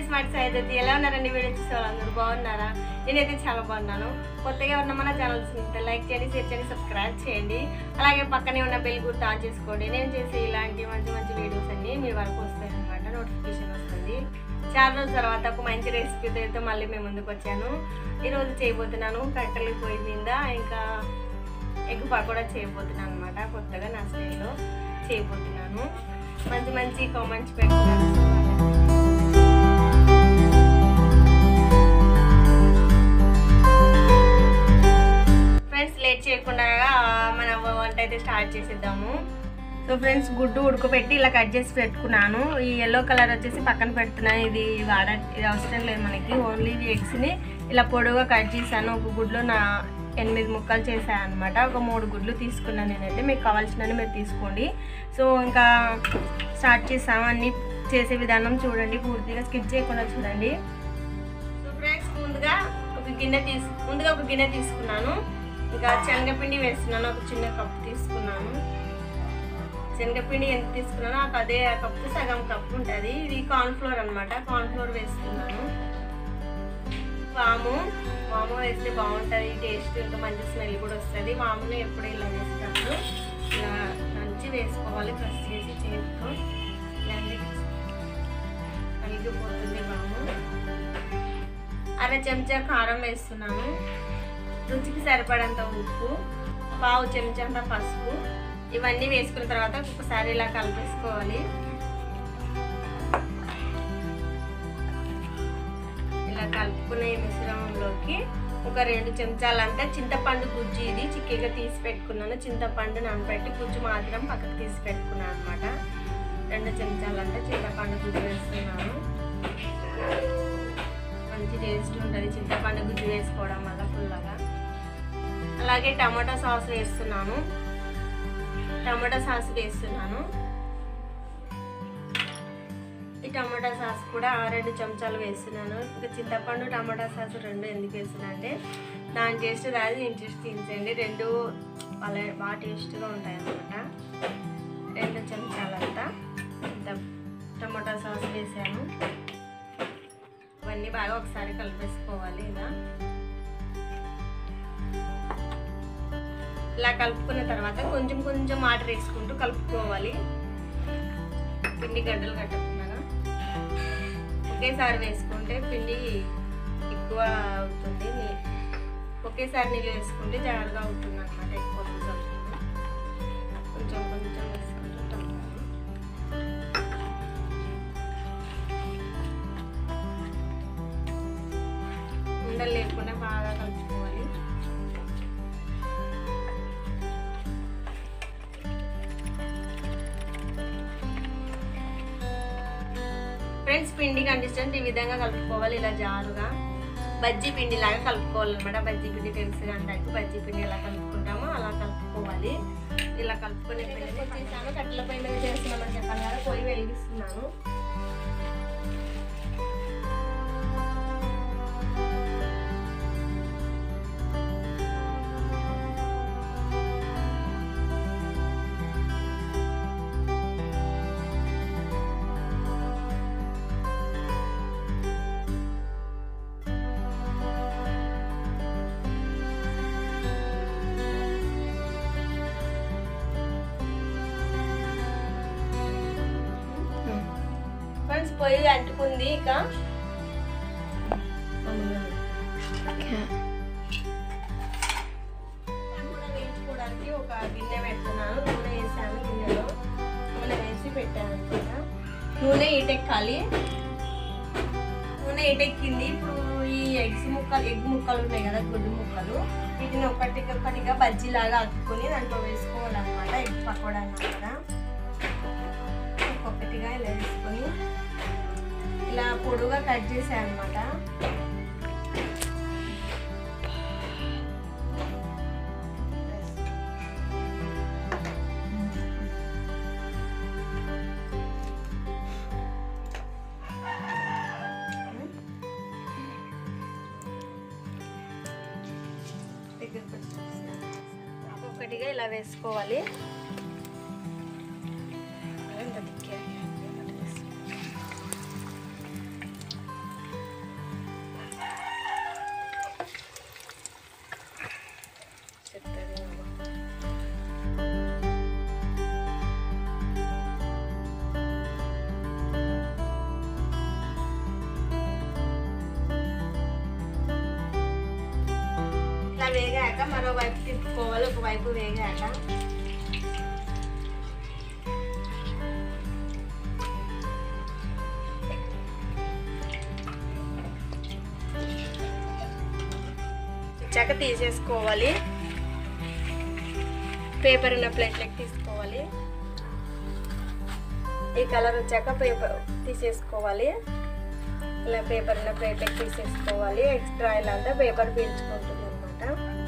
Smart సైదతి ఎలా ఉన్నారండి video చూసే వాళ్ళందరూ బాగున్నారా నేనైతే చాలా బాగున్నాను కొత్తగా ఉన్న మన ఛానల్స్ ఉంటే లైక్ చేయండి షేర్ చేయండి సబ్స్క్రైబ్ చేయండి అలాగే పక్కనే ఉన్న బెల్ గుర్తు ఆన్ చేసుకోండి నేను చేసే ఇలాంటి మంచి మంచి వీడియోస్ అన్ని మీ వరకు వస్తాయి అనమాట నోటిఫికేషన్ వస్తుంది చాలా రోజుల తర్వాత ఒక మంచి రెసిపీతో అయితే మళ్ళీ మేము ముందుకు వచ్చాను ఈరోజు చేయబోతున్నాను కట్టెల పొయ్యి మీద ఇంకా ఎగ్ పకోడా చేయబోతున్నాను అనమాట కొత్తగా నా స్టైల్లో చేయబోతున్నాను మంచి మంచి కామెంట్స్ పెట్టుకున్నాను ఫ్రెండ్స్ లేట్ చేయకుండా మన వంట అయితే స్టార్ట్ చేసేద్దాము సో ఫ్రెండ్స్ గుడ్డు ఉడకబెట్టి ఇలా కట్ చేసి పెట్టుకున్నాను ఈ ఎల్లో కలర్ వచ్చేసి పక్కన పెడుతున్నాను ఇది వాడ ఇది అవసరం లేదు మనకి ఓన్లీ ఈ ఎగ్స్ని ఇలా పొడుగా కట్ చేశాను ఒక గుడ్లో నా ఎనిమిది ముక్కలు చేశాను అనమాట ఒక మూడు గుడ్లు తీసుకున్నాను నేనైతే మీకు కావాల్సినవి మీరు తీసుకోండి సో ఇంకా స్టార్ట్ చేసాము అన్ని చేసే విధానం చూడండి పూర్తిగా స్కిప్ చేయకుండా చూడండి సో ఫ్రెండ్స్ ముందుగా ఒక గిన్నె తీసు ముందుగా ఒక గిన్నె తీసుకున్నాను ఇంకా శనగపిండి వేస్తున్నాను ఒక చిన్న కప్పు తీసుకున్నాను శనగపిండి ఎంత తీసుకున్నానో నాకు అదే కప్పు సగం కప్పు ఉంటుంది ఇది కార్న్ఫ్లోర్ అనమాట కార్న్ఫ్లోర్ వేస్తున్నాను వాము వాము వేస్తే బాగుంటుంది టేస్ట్ ఇంకా మంచి స్మెల్ కూడా వస్తుంది వాముని ఎప్పుడు ఇలా వేసేటప్పుడు ఇలా దంచి వేసుకోవాలి ప్రెస్ చేసి చేతితో ఇలాంటి కలిగిపోతుంది వాము అర చెంచా కారం వేస్తున్నాను రుచికి సరిపడంత ఉప్పు పావు చెంచంత పసుపు ఇవన్నీ వేసుకున్న తర్వాత ఒకసారి ఇలా కలిపేసుకోవాలి ఇలా కలుపుకునే ఈ మిశ్రమంలోకి ఒక రెండు చెంచాలంతా చింతపండు గుజ్జు ఇది చిక్కగా తీసి పెట్టుకున్నాను చింతపండు నానబెట్టి గుజ్జు మాత్రం పక్కకు తీసి పెట్టుకున్నాను అనమాట రెండు చెంచాలంతా చింతపండు గుజ్జు వేస్తున్నాను మంచి టేస్ట్ ఉంటుంది చింతపండు గుజ్జు వేసుకోవడం వల్ల ఫుల్లగా అలాగే టమాటా సాస్ వేస్తున్నాను టమాటా సాస్ వేస్తున్నాను ఈ టమాటా సాస్ కూడా రెండు చెంచాలు వేస్తున్నాను ఇంకా చింతపండు టమాటా సాస్ రెండు ఎందుకు వేస్తున్నాను అంటే దాని టేస్ట్ రాదు దీని టేస్ట్ తీసేయండి రెండు వాళ్ళ బాగా టేస్ట్గా ఉంటాయి అన్నమాట రెండు చెంచాలంతా ఇంత టమాటా సాస్ వేసాను ఇవన్నీ బాగా ఒకసారి కలిపేసుకోవాలి ఇలా ఇలా కలుపుకున్న తర్వాత కొంచెం కొంచెం వాటర్ వేసుకుంటూ కలుపుకోవాలి పిండి గడ్డలు కట్టకుండా ఒకేసారి వేసుకుంటే పిండి ఎక్కువ అవుతుంది నీ- ఒకేసారి నీళ్ళు వేసుకుంటే జాగ్రత్తగా అవుతుంది అనమాట ఎక్కువ రోజులు అవుతుంది కొంచెం కొంచెం వేసుకుంటూ కలుపుకోవాలి. ఉండలు లేకుండా బాగా కలుపుకోవాలి ఫ్రెండ్స్ పిండి కన్సిస్టెంట్ ఈ విధంగా కలుపుకోవాలి ఇలా జారుగా బజ్జీ పిండి లాగా కలుపుకోవాలన్నమాట బజ్జీ పిండి తెలుసు అంటే బజ్జీ పిండి ఎలా కలుపుకుంటామో అలా కలుపుకోవాలి ఇలా కలుపుకొని వచ్చేసాను కట్టెల పొయ్యి మీద చేస్తున్నామని చెప్పాను కదా పొయ్యి వెలిగిస్తున్నాను ఫ్రెండ్స్ పొయ్యి అంటుకుంది ఇక కూడా వేయించుకోవడానికి ఒక గిన్నె పెడుతున్నాను నూనె వేసాను గిన్నెలో నూనె వేసి పెట్టాను అనమాట నూనె ఈటెక్కాలి నూనె ఈటెక్కింది ఇప్పుడు ఈ ఎగ్స్ ముక్కలు ఎగ్ ముక్కలు ఉన్నాయి కదా గుడ్డు ముక్కలు వీటిని ఒకటి ఒకటిగా బజ్జీలాగా అతుకొని దాంట్లో వేసుకోవాలన్నమాట ఎగ్ పకోడా అన్నమాట ఒక్కొక్కటిగా ఇలా వేసుకొని ఇలా పొడుగా కట్ చేసాను అనమాట ఒక్కొక్కటిగా ఇలా వేసుకోవాలి ఎంత తిక్కే. వేగాక మరో వైపు తిప్పుకోవాలి ఒక వైపు వేగాక ఇచ్చాక తీసేసుకోవాలి పేపర్ ఉన్న ప్లేట్లోకి తీసుకోవాలి ఈ కలర్ వచ్చాక పేపర్ తీసేసుకోవాలి ఇలా పేపర్ ఉన్న ప్లేట్లోకి తీసేసుకోవాలి ఎక్స్ట్రా ఇలా అంతా పేపర్ పీల్చుకుంటుంది అనమాట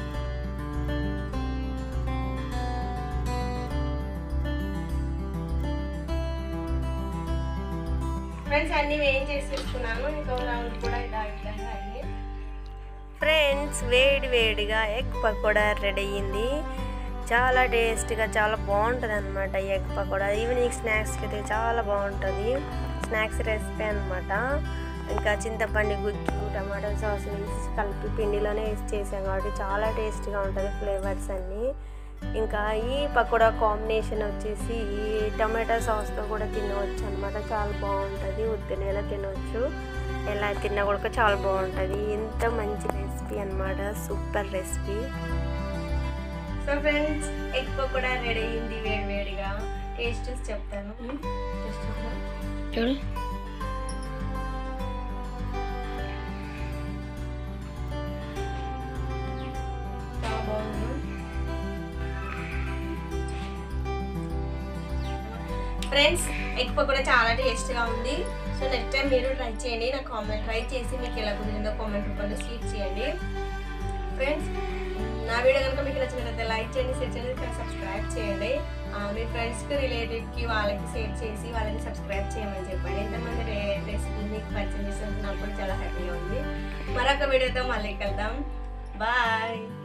ఫ్రెండ్స్ అన్నీ వేయం చేసేసుకున్నాను ఇంకో రౌండ్ కూడా ఇలా విధంగా అయ్యి ఫ్రెండ్స్ వేడి వేడిగా ఎగ్ పకోడా రెడీ అయ్యింది చాలా టేస్ట్గా చాలా బాగుంటుంది అనమాట ఎగ్ పకోడా ఈవినింగ్ స్నాక్స్కి అయితే చాలా బాగుంటుంది స్నాక్స్ రెసిపీ అనమాట ఇంకా చింతపండు గుజ్జు టమాటో సాస్ వేసి కలిపి పిండిలోనే వేసి చేసాం కాబట్టి చాలా టేస్ట్గా ఉంటుంది ఫ్లేవర్స్ అన్నీ ఇంకా ఈ పకోడా కాంబినేషన్ వచ్చేసి ఈ టమాటో సాస్తో కూడా తినవచ్చు అనమాట చాలా బాగుంటుంది ఉత్తినైనా తినవచ్చు ఎలా తిన్నా కూడా చాలా బాగుంటుంది ఎంత మంచి రెసిపీ అనమాట super recipe so friends egg pakoda ready అయింది వేడి వేడిగా టేస్ట్ చూసి చెప్తాను టేస్ట్ చూద్దాం. చూడు చాలా బాగుంది ఫ్రెండ్స్ ఎగ్ పకోడా చాలా టేస్ట్గా ఉంది సో నెక్స్ట్ టైం మీరు ట్రై చేయండి నా కామెంట్ ట్రై చేసి మీకు ఎలా కుదిరిందో కామెంట్ రూపంలో స్వీట్ చేయండి ఫ్రెండ్స్ నా వీడియో కనుక మీకు నచ్చినట్లయితే లైక్ చేయండి షేర్ చేయండి ఇక్కడ సబ్స్క్రైబ్ చేయండి ఆ, మీ ఫ్రెండ్స్కి రిలేటివ్కి వాళ్ళకి షేర్ చేసి వాళ్ళకి సబ్స్క్రైబ్ చేయమని చెప్పండి ఎంతమంది రెసిపీ మీకు పరిచయం చేసినందుకు నాకు కూడా చాలా హ్యాపీగా ఉంది మరొక వీడియోతో మళ్ళీ కలుద్దాం బాయ్